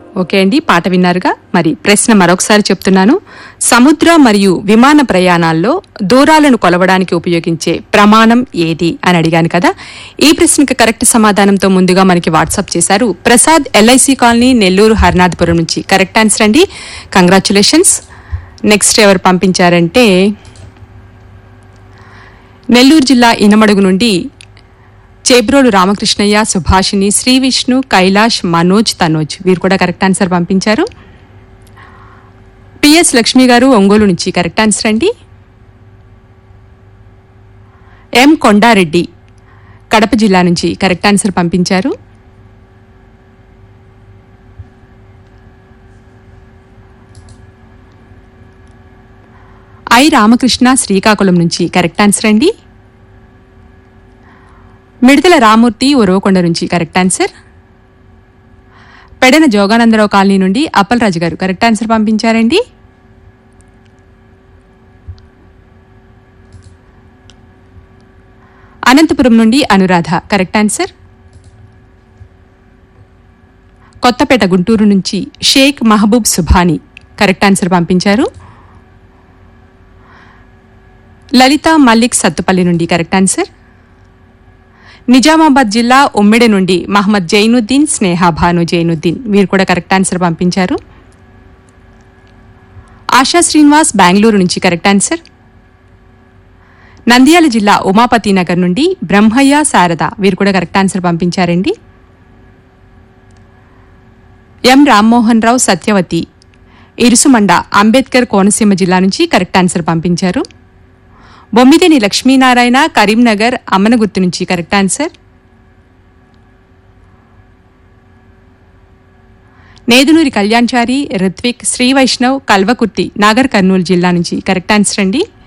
okay అండి పాట విన్నారుగా మరి ప్రశ్న మరొకసారి చెప్తున్నాను సముద్ర మరియు విమాన ప్రయాణాల్లో దూరాలను కొలవడానికి ఉపయోగించే ప్రమాణం ఏది అని అడిగాను కదా ఈ ప్రశ్నకి కరెక్ట్ సమాధానంతో ముందుగా మనకి వాట్సాప్ చేశారు ప్రసాద్ ఎల్ఐసి కాలనీ నెల్లూరు హర్నాథపురం నుంచి కరెక్ట్ ఆన్సర్ అండి కంగ్రాచులేషన్స్ నెక్స్ట్ ఎవరు పంపించారంటే నెల్లూరు జిల్లా ఇనమడుగు నుండి చేబ్రోలు రామకృష్ణయ్య సుభాషిణి శ్రీ విష్ణు కైలాష్ మనోజ్ తనోజ్ వీరు కూడా కరెక్ట్ ఆన్సర్ పంపించారు పిఎస్ లక్ష్మి గారు ఒంగోలు నుంచి కరెక్ట్ ఆన్సర్ అండి ఎం కొండారెడ్డి కడప జిల్లా నుంచి కరెక్ట్ ఆన్సర్ పంపించారు ఐ రామకృష్ణ శ్రీకాకుళం నుంచి కరెక్ట్ ఆన్సర్ అండి మిడతల రామూర్తి ఉరవకొండ నుంచి correct answer Pedana Joganandarao colony నుండి అప్పలరాజు గారు కరెక్ట్ ఆన్సర్ పంపించారండి అనంతపురం నుండి అనురాధ కరెక్ట్ ఆన్సర్ కొత్తపేట గుంటూరు నుంచి షేక్ మహబూబ్ సుభాని కరెక్ట్ ఆన్సర్ పంపించారు లలిత మల్లిక్ సత్తుపల్లి నుండి కరెక్ట్ ఆన్సర్ నిజామాబాద్ జిల్లా ఉమ్మిడి నుండి మహమ్మద్ జైనుద్దీన్ స్నేహ భాను జైనుద్దీన్ వీరు కూడా కరెక్ట్ ఆన్సర్ పంపించారు ఆశా శ్రీనివాస్ బెంగళూరు నుంచి కరెక్ట్ ఆన్సర్ నంద్యాల జిల్లా ఉమాపతి నగర్ నుండి బ్రహ్మయ్య శారద వీరు కూడా కరెక్ట్ ఆన్సర్ పంపించారండి ఎం రామ్మోహన్ రావు సత్యవతి ఇరుసుమండ అంబేద్కర్ కోనసీమ జిల్లా నుంచి కరెక్ట్ ఆన్సర్ పంపించారు బొమ్మిదేని లక్ష్మీనారాయణ కరీంనగర్ అమ్మనగుర్తు నుంచి కరెక్ట్ ఆన్సర్ నేదునూరి కళ్యాణ్చారి రిత్విక్ శ్రీ వైష్ణవ్ కల్వకుర్తి నాగర్ కర్నూలు జిల్లా నుంచి కరెక్ట్ ఆన్సర్ అండి